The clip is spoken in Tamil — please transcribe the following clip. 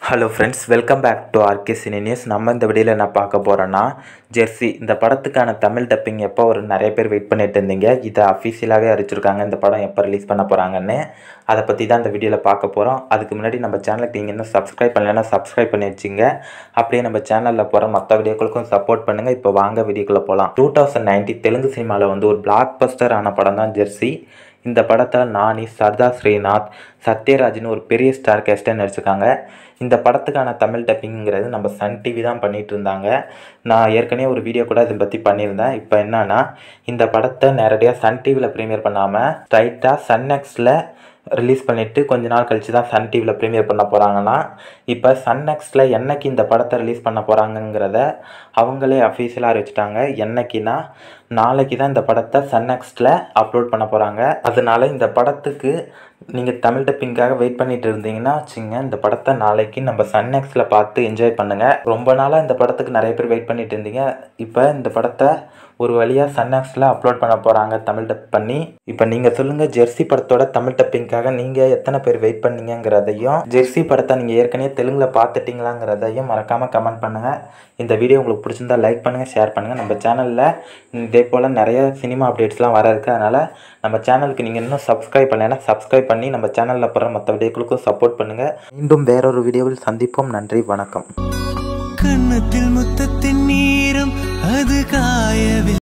hello friends welcome back to RK cine news நம்ம இந்த வீடியோவில் என்ன பார்க்க போகிறோன்னா ஜெர்சி இந்த படத்துக்கான தமிழ் டப்பிங் எப்போ ஒரு நிறைய பேர் வெயிட் பண்ணிட்டு இருந்தீங்க இதை அஃபீஷியலாகவே அறிவிச்சிருக்காங்க இந்த படம் எப்போ ரிலீஸ் பண்ண போகிறாங்கன்னு அதை பற்றி தான் இந்த வீடியோவில் பார்க்க போகிறோம் அதுக்கு முன்னாடி நம்ம சேனலுக்கு நீங்கள் இன்னும் சப்ஸ்கிரைப் பண்ணலைன்னா சப்ஸ்கிரைப் பண்ணி வச்சுங்க அப்படியே நம்ம சேனலில் போகிற மற்ற வீடியோக்களுக்கும் சப்போர்ட் பண்ணுங்கள் இப்போ வாங்க வீடியோக்குள்ளே போகலாம் டூ தௌசண்ட் நைன்டி தெலுங்கு சினிமாவில் வந்து ஒரு பிளாக் பஸ்டர் ஆன படம் தான் ஜெர்சி இந்த படத்தில் நானி சர்தார் ஸ்ரீநாத் சத்யராஜ்னு ஒரு பெரிய ஸ்டார் கேஸ்டை நடிச்சிருக்காங்க இந்த படத்துக்கான தமிழ் டப்பிங்கிறது நம்ம சன் டிவி தான் பண்ணிகிட்டு இருந்தாங்க நான் ஏற்கனவே ஒரு வீடியோ கூட இதை பற்றி பண்ணியிருந்தேன் இப்போ என்னன்னா இந்த படத்தை நேரடியாக சன் டிவியில் ப்ரீமியர் பண்ணாமல் ஸ்ட்ரைட்டாக சன் எக்ஸில் ரிலீஸ் பண்ணிவிட்டு கொஞ்ச நாள் கழித்து தான் சன் டிவியில் ப்ரீமியர் பண்ண போகிறாங்கன்னா இப்போ சன் நெக்ஸ்ட்டில் என்னைக்கு இந்த படத்தை ரிலீஸ் பண்ண போகிறாங்கங்கிறத அவங்களே அஃபீஷியலாக அறிவிச்சிட்டாங்க என்னைக்குன்னா நாளைக்கு தான் இந்த படத்தை சன் நெக்ஸ்ட்டில் அப்லோட் பண்ண போகிறாங்க அதனால இந்த படத்துக்கு நீங்கள் தமிழ் டப்பிங்காக வெயிட் பண்ணிட்டு இருந்தீங்கன்னா வச்சுங்க இந்த படத்தை நாளைக்கு நம்ம சன் நெக்ஸ்ட்டில் பார்த்து என்ஜாய் பண்ணுங்கள் ரொம்ப நாளாக இந்த படத்துக்கு நிறைய பேர் வெயிட் பண்ணிட்டு இருந்தீங்க இப்போ இந்த படத்தை ஒரு வழியாக சன் நெக்ஸ்ட்டில் அப்லோட் பண்ண போகிறாங்க தமிழ் டப் பண்ணி இப்போ நீங்கள் சொல்லுங்கள் ஜெர்சி படத்தோட தமிழ் டப்பிங்காக நீங்கள் எத்தனை பேர் வெயிட் பண்ணீங்கங்கிறதையும் ஜெர்சி படத்தை நீங்கள் ஏற்கனவே தெலுங்கில் பார்த்துட்டீங்களாங்கிறதையும் மறக்காமல் கமெண்ட் பண்ணுங்கள் இந்த வீடியோ உங்களுக்கு பிடிச்சிருந்தா லைக் பண்ணுங்கள் ஷேர் பண்ணுங்கள் நம்ம சேனலில் இதே போல் நிறைய சினிமா அப்டேட்ஸ்லாம் வர இருக்குது அதனால் நம்ம சேனலுக்கு நீங்கள் இன்னும் சப்ஸ்கிரைப் பண்ணலைன்னா சப்ஸ்கிரைப் பண்ணி நம்ம சேனலில் போகிற மற்ற வீடியோக்களுக்கும் சப்போர்ட் பண்ணுங்கள் மீண்டும் வேறொரு வீடியோவில் சந்திப்போம் நன்றி வணக்கம் கன்னத்தில் முத்தத்தின் நீரம் அது காயவில்